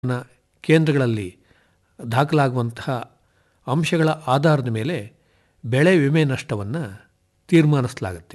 ನ ಕೇಂದ್ರಗಳಲ್ಲಿ ದಾಖಲಾಗುವಂತಹ ಅಂಶಗಳ ಆಧಾರದ ಮೇಲೆ ಬೆಳೆ ವಿಮೆ ನಷ್ಟವನ್ನು ತೀರ್ಮಾನಿಸಲಾಗುತ್ತೆ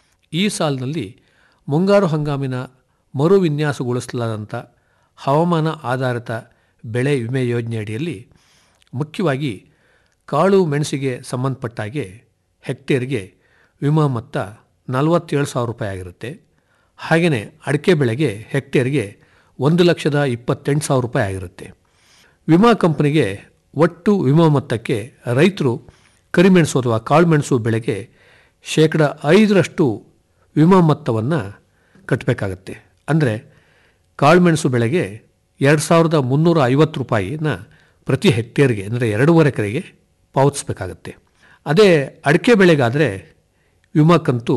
ಈ ಸಾಲಿನಲ್ಲಿ ಮುಂಗಾರು ಹಂಗಾಮಿನ ಮರು ವಿನ್ಯಾಸಗೊಳಿಸಲಾದಂಥ ಹವಾಮಾನ ಆಧಾರಿತ ಬೆಳೆ ವಿಮೆ ಯೋಜನೆಯಡಿಯಲ್ಲಿ ಮುಖ್ಯವಾಗಿ ಕಾಳು ಮೆಣಸಿಗೆ ಸಂಬಂಧಪಟ್ಟ ಹಾಗೆ ಹೆಕ್ಟೇರ್ಗೆ ವಿಮಾ ಮೊತ್ತ ನಲವತ್ತೇಳು ಸಾವಿರ ರೂಪಾಯಿ ಆಗಿರುತ್ತೆ ಹಾಗೆಯೇ ಅಡಿಕೆ ಬೆಳೆಗೆ ಹೆಕ್ಟೇರ್ಗೆ ಒಂದು ಲಕ್ಷದ ಇಪ್ಪತ್ತೆಂಟು ಸಾವಿರ ರೂಪಾಯಿ ಆಗಿರುತ್ತೆ ವಿಮಾ ಕಂಪನಿಗೆ ಒಟ್ಟು ವಿಮಾ ಮೊತ್ತಕ್ಕೆ ರೈತರು ಕರಿಮೆಣಸು ಅಥವಾ ಕಾಳುಮೆಣಸು ಬೆಳೆಗೆ ಶೇಕಡ ಐದರಷ್ಟು ವಿಮಾ ಮೊತ್ತವನ್ನು ಕಟ್ಟಬೇಕಾಗತ್ತೆ ಅಂದರೆ ಕಾಳುಮೆಣಸು ಬೆಳೆಗೆ ಎರಡು ಸಾವಿರದ ಮುನ್ನೂರ ಐವತ್ತು ರೂಪಾಯಿನ ಪ್ರತಿ ಹೆಕ್ಟೇರ್ಗೆ ಅಂದರೆ ಎರಡೂವರೆ ಎಕರೆಗೆ ಪಾವತಿಸಬೇಕಾಗತ್ತೆ ಅದೇ ಅಡಿಕೆ ಬೆಳೆಗಾದರೆ ವಿಮಾ ಕಂತು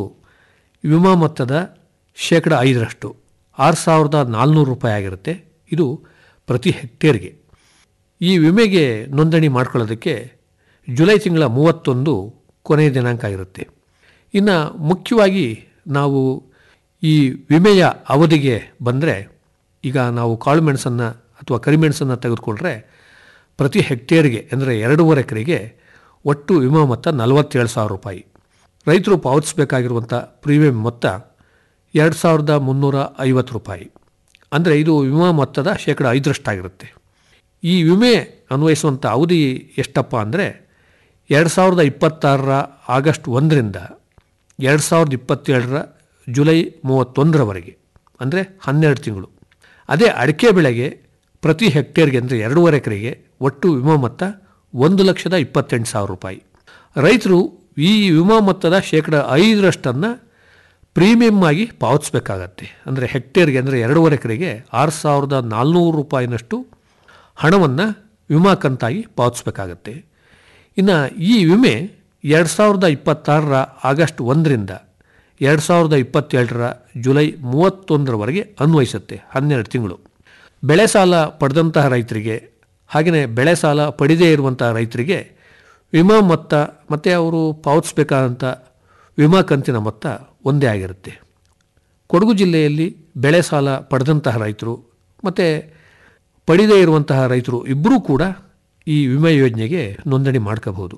ವಿಮಾ ಮೊತ್ತದ ಶೇಕಡ ಐದರಷ್ಟು ಆರು ಸಾವಿರದ ನಾಲ್ನೂರು ರೂಪಾಯಿ ಆಗಿರುತ್ತೆ ಇದು ಪ್ರತಿ ಹೆಕ್ಟೇರ್ಗೆ ಈ ವಿಮೆಗೆ ನೋಂದಣಿ ಮಾಡ್ಕೊಳ್ಳೋದಕ್ಕೆ ಜುಲೈ ತಿಂಗಳ ಮೂವತ್ತೊಂದು ಕೊನೆಯ ದಿನಾಂಕ ಇರುತ್ತೆ ಇನ್ನು ಮುಖ್ಯವಾಗಿ ನಾವು ಈ ವಿಮೆಯ ಅವಧಿಗೆ ಬಂದರೆ ಈಗ ನಾವು ಕಾಳುಮೆಣಸನ್ನು ಅಥವಾ ಕರಿಮೆಣಸನ್ನು ತೆಗೆದುಕೊಂಡ್ರೆ ಪ್ರತಿ ಹೆಕ್ಟೇರ್ಗೆ ಅಂದರೆ ಎರಡೂವರೆ ಎಕರೆಗೆ ಒಟ್ಟು ವಿಮಾ ಮೊತ್ತ ನಲವತ್ತೇಳು ಸಾವಿರ ರೂಪಾಯಿ ರೈತರು ಪಾವತಿಸಬೇಕಾಗಿರುವಂಥ ಪ್ರೀಮಿಯಂ ಮೊತ್ತ ಎರಡು ಸಾವಿರದ ಮುನ್ನೂರ ಐವತ್ತು ರೂಪಾಯಿ ಅಂದರೆ ಇದು ವಿಮಾ ಮೊತ್ತದ ಶೇಕಡ ಐದರಷ್ಟಾಗಿರುತ್ತೆ ಈ ವಿಮೆ ಅನ್ವಯಿಸುವಂಥ ಅವಧಿ ಎಷ್ಟಪ್ಪ ಅಂದರೆ ಎರಡು ಸಾವಿರದ ಇಪ್ಪತ್ತಾರರ ಆಗಸ್ಟ್ ಒಂದರಿಂದ ಎರಡು ಸಾವಿರದ ಇಪ್ಪತ್ತೇಳರ ಜುಲೈ ಮೂವತ್ತೊಂದರವರೆಗೆ ಅಂದರೆ ಹನ್ನೆರಡು ತಿಂಗಳು ಅದೇ ಅಡಿಕೆ ಬೆಳೆಗೆ ಪ್ರತಿ ಹೆಕ್ಟೇರ್ಗೆ ಅಂದರೆ ಎರಡೂವರೆ ಎಕರೆಗೆ ಒಟ್ಟು ವಿಮಾ ಮೊತ್ತ ಒಂದು ಲಕ್ಷದ ಇಪ್ಪತ್ತೆಂಟು ಸಾವಿರ ರೂಪಾಯಿ ರೈತರು ಈ ವಿಮಾ ಮೊತ್ತದ ಶೇಕಡ ಐದರಷ್ಟನ್ನು ಪ್ರೀಮಿಯಮ್ ಆಗಿ ಪಾವತಿಸಬೇಕಾಗತ್ತೆ ಅಂದರೆ ಹೆಕ್ಟೇರ್ಗೆ ಅಂದರೆ ಎರಡೂವರೆ ಎಕರೆಗೆ ಆರು ಸಾವಿರದ ನಾಲ್ನೂರು ರೂಪಾಯಿನಷ್ಟು ಹಣವನ್ನು ವಿಮಾ ಕಂತಾಗಿ ಪಾವತಿಸಬೇಕಾಗತ್ತೆ ಇನ್ನು ಈ ವಿಮೆ ಎರಡು ಸಾವಿರದ ಇಪ್ಪತ್ತಾರರ ಆಗಸ್ಟ್ ಒಂದರಿಂದ ಎರಡು ಸಾವಿರದ ಇಪ್ಪತ್ತೇಳರ ಜುಲೈ ಮೂವತ್ತೊಂದರವರೆಗೆ ಅನ್ವಯಿಸುತ್ತೆ ಹನ್ನೆರಡು ತಿಂಗಳು ಬೆಳೆ ಸಾಲ ಪಡೆದಂತಹ ರೈತರಿಗೆ ಹಾಗೆಯೇ ಬೆಳೆ ಸಾಲ ಪಡೆದೇ ಇರುವಂತಹ ರೈತರಿಗೆ ವಿಮಾ ಮೊತ್ತ ಮತ್ತು ಅವರು ಪಾವತಿಸಬೇಕಾದಂಥ ವಿಮಾ ಕಂತಿನ ಮೊತ್ತ ಒಂದೇ ಆಗಿರುತ್ತೆ ಕೊಡಗು ಜಿಲ್ಲೆಯಲ್ಲಿ ಬೆಳೆ ಸಾಲ ಪಡೆದಂತಹ ರೈತರು ಮತ್ತು ಪಡೆದೇ ಇರುವಂತಹ ರೈತರು ಇಬ್ಬರೂ ಕೂಡ ಈ ವಿಮೆ ಯೋಜನೆಗೆ ನೋಂದಣಿ ಮಾಡ್ಕೋಬಹುದು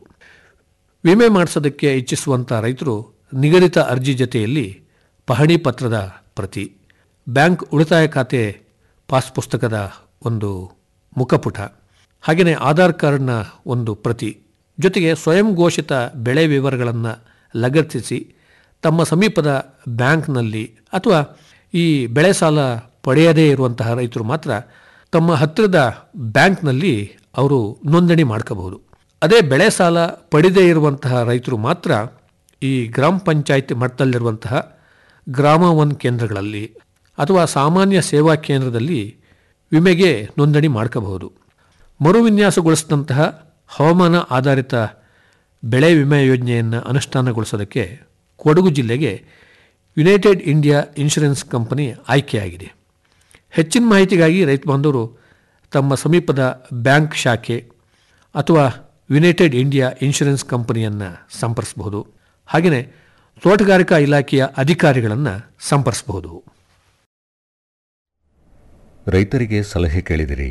ವಿಮೆ ಮಾಡಿಸೋದಕ್ಕೆ ಇಚ್ಛಿಸುವಂಥ ರೈತರು ನಿಗದಿತ ಅರ್ಜಿ ಜೊತೆಯಲ್ಲಿ ಪಹಣಿ ಪತ್ರದ ಪ್ರತಿ ಬ್ಯಾಂಕ್ ಉಳಿತಾಯ ಖಾತೆ ಪಾಸ್ ಪುಸ್ತಕದ ಒಂದು ಮುಖಪುಟ ಹಾಗೆಯೇ ಆಧಾರ್ ಕಾರ್ಡ್ನ ಒಂದು ಪ್ರತಿ ಜೊತೆಗೆ ಸ್ವಯಂ ಘೋಷಿತ ಬೆಳೆ ವಿವರಗಳನ್ನು ಲಗತ್ತಿಸಿ ತಮ್ಮ ಸಮೀಪದ ಬ್ಯಾಂಕ್ನಲ್ಲಿ ಅಥವಾ ಈ ಬೆಳೆ ಸಾಲ ಪಡೆಯದೇ ಇರುವಂತಹ ರೈತರು ಮಾತ್ರ ತಮ್ಮ ಹತ್ತಿರದ ಬ್ಯಾಂಕ್ನಲ್ಲಿ ಅವರು ನೋಂದಣಿ ಮಾಡ್ಕೋಬಹುದು ಅದೇ ಬೆಳೆ ಸಾಲ ಪಡೆದೇ ಇರುವಂತಹ ರೈತರು ಮಾತ್ರ ಈ ಗ್ರಾಮ ಪಂಚಾಯತ್ ಮಟ್ಟದಲ್ಲಿರುವಂತಹ ಗ್ರಾಮ ಒನ್ ಕೇಂದ್ರಗಳಲ್ಲಿ ಅಥವಾ ಸಾಮಾನ್ಯ ಸೇವಾ ಕೇಂದ್ರದಲ್ಲಿ ವಿಮೆಗೆ ನೋಂದಣಿ ಮಾಡ್ಕೋಬಹುದು ಮರುವಿನ್ಯಾಸಗೊಳಿಸಿದಂತಹ ಹವಾಮಾನ ಆಧಾರಿತ ಬೆಳೆ ವಿಮೆ ಯೋಜನೆಯನ್ನು ಅನುಷ್ಠಾನಗೊಳಿಸೋದಕ್ಕೆ ಕೊಡಗು ಜಿಲ್ಲೆಗೆ ಯುನೈಟೆಡ್ ಇಂಡಿಯಾ ಇನ್ಶೂರೆನ್ಸ್ ಕಂಪನಿ ಆಯ್ಕೆಯಾಗಿದೆ ಹೆಚ್ಚಿನ ಮಾಹಿತಿಗಾಗಿ ರೈತ ಬಾಂಧವರು ತಮ್ಮ ಸಮೀಪದ ಬ್ಯಾಂಕ್ ಶಾಖೆ ಅಥವಾ ಯುನೈಟೆಡ್ ಇಂಡಿಯಾ ಇನ್ಶೂರೆನ್ಸ್ ಕಂಪನಿಯನ್ನು ಸಂಪರ್ಕಿಸಬಹುದು ಹಾಗೆಯೇ ತೋಟಗಾರಿಕಾ ಇಲಾಖೆಯ ಅಧಿಕಾರಿಗಳನ್ನು ಸಂಪರ್ಕಿಸಬಹುದು ರೈತರಿಗೆ ಸಲಹೆ ಕೇಳಿದಿರಿ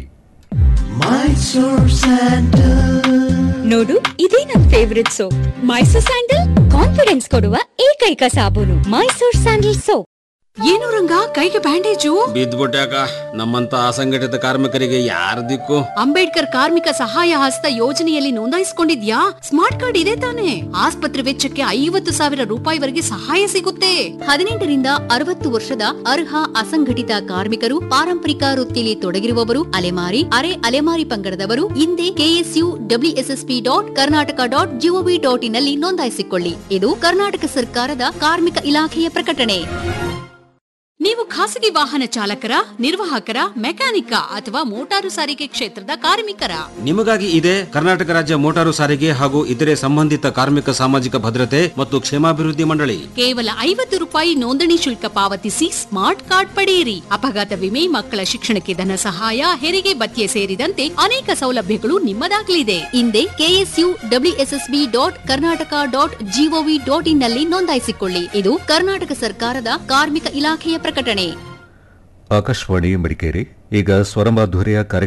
ನೋಡು ಇದೇ ನನ್ favourite soap Mysore sandal confidence ಕೊಡುವ ಏಕೈಕ ಸಾಬೂನು ಮೈಸೂರ್ ಸ್ಯಾಂಡಲ್ ಸೋಪ್ ಏನು ರಂಗ ಕೈಗೆ ಬ್ಯಾಂಡೇಜು ಬಿದ್ದ್ಬಿಟ್ಯಾಕ ನಮ್ಮಂತ ಅಸಂಘಟಿತ ಕಾರ್ಮಿಕರಿಗೆ ಯಾರ ದಿಕ್ಕು ಅಂಬೇಡ್ಕರ್ ಕಾರ್ಮಿಕ ಸಹಾಯ ಹಸ್ತ ಯೋಜನೆಯಲ್ಲಿ ನೋಂದಾಯಿಸಿಕೊಂಡಿದ್ಯಾ ಸ್ಮಾರ್ಟ್ ಕಾರ್ಡ್ ಇದೆ ತಾನೆ ಆಸ್ಪತ್ರೆ ವೆಚ್ಚಕ್ಕೆ ಐವತ್ತು ಸಾವಿರ ರೂಪಾಯಿವರೆಗೆ ಸಹಾಯ ಸಿಗುತ್ತೆ ಹದಿನೆಂಟರಿಂದ ಅರವತ್ತು ವರ್ಷದ ಅರ್ಹ ಅಸಂಘಟಿತ ಕಾರ್ಮಿಕರು ಪಾರಂಪರಿಕ ವೃತ್ತಿಯಲ್ಲಿ ತೊಡಗಿರುವವರು ಅಲೆಮಾರಿ ಅರೆ ಅಲೆಮಾರಿ ಪಂಗಡದವರು ಹಿಂದೆ KSU WSSP dot Karnataka dot GOV dot in ನಲ್ಲಿ ನೋಂದಾಯಿಸಿಕೊಳ್ಳಿ ಇದು ಕರ್ನಾಟಕ ಸರ್ಕಾರದ ಕಾರ್ಮಿಕ ಇಲಾಖೆಯ ಪ್ರಕಟಣೆ ನೀವು ಖಾಸಗಿ ವಾಹನ ಚಾಲಕರ ನಿರ್ವಾಹಕರ ಮೆಕ್ಯಾನಿಕ ಅಥವಾ ಮೋಟಾರು ಸಾರಿಗೆ ಕ್ಷೇತ್ರದ ಕಾರ್ಮಿಕರ ನಿಮಗಾಗಿ ಇದೆ ಕರ್ನಾಟಕ ರಾಜ್ಯ ಮೋಟಾರು ಸಾರಿಗೆ ಹಾಗೂ ಇತರೆ ಸಂಬಂಧಿತ ಕಾರ್ಮಿಕ ಸಾಮಾಜಿಕ ಭದ್ರತೆ ಮತ್ತು ಕ್ಷೇಮಾಭಿವೃದ್ಧಿ ಮಂಡಳಿ ಕೇವಲ ಐವತ್ತು ರೂಪಾಯಿ ನೋಂದಣಿ ಶುಲ್ಕ ಪಾವತಿಸಿ ಸ್ಮಾರ್ಟ್ ಕಾರ್ಡ್ ಪಡೆಯಿರಿ ಅಪಘಾತ ವಿಮೆ ಮಕ್ಕಳ ಶಿಕ್ಷಣಕ್ಕೆ ಧನ ಸಹಾಯ ಹೆರಿಗೆ ಭತ್ಯೆ ಸೇರಿದಂತೆ ಅನೇಕ ಸೌಲಭ್ಯಗಳು ನಿಮ್ಮದಾಗಲಿದೆ ಹಿಂದೆ KSU WSSB dot Karnataka dot GOV dot in ನಲ್ಲಿ ನೋಂದಾಯಿಸಿಕೊಳ್ಳಿ ಇದು ಕರ್ನಾಟಕ ಸರ್ಕಾರದ ಕಾರ್ಮಿಕ ಇಲಾಖೆಯ ಪ್ರಕಟಣೆ ಆಕಾಶವಾಣಿ ಮಡಿಕೇರಿ ಈಗ ಸ್ವರಮಾಧುರ್ಯ ಕಾರ್ಯಕ್ರಮ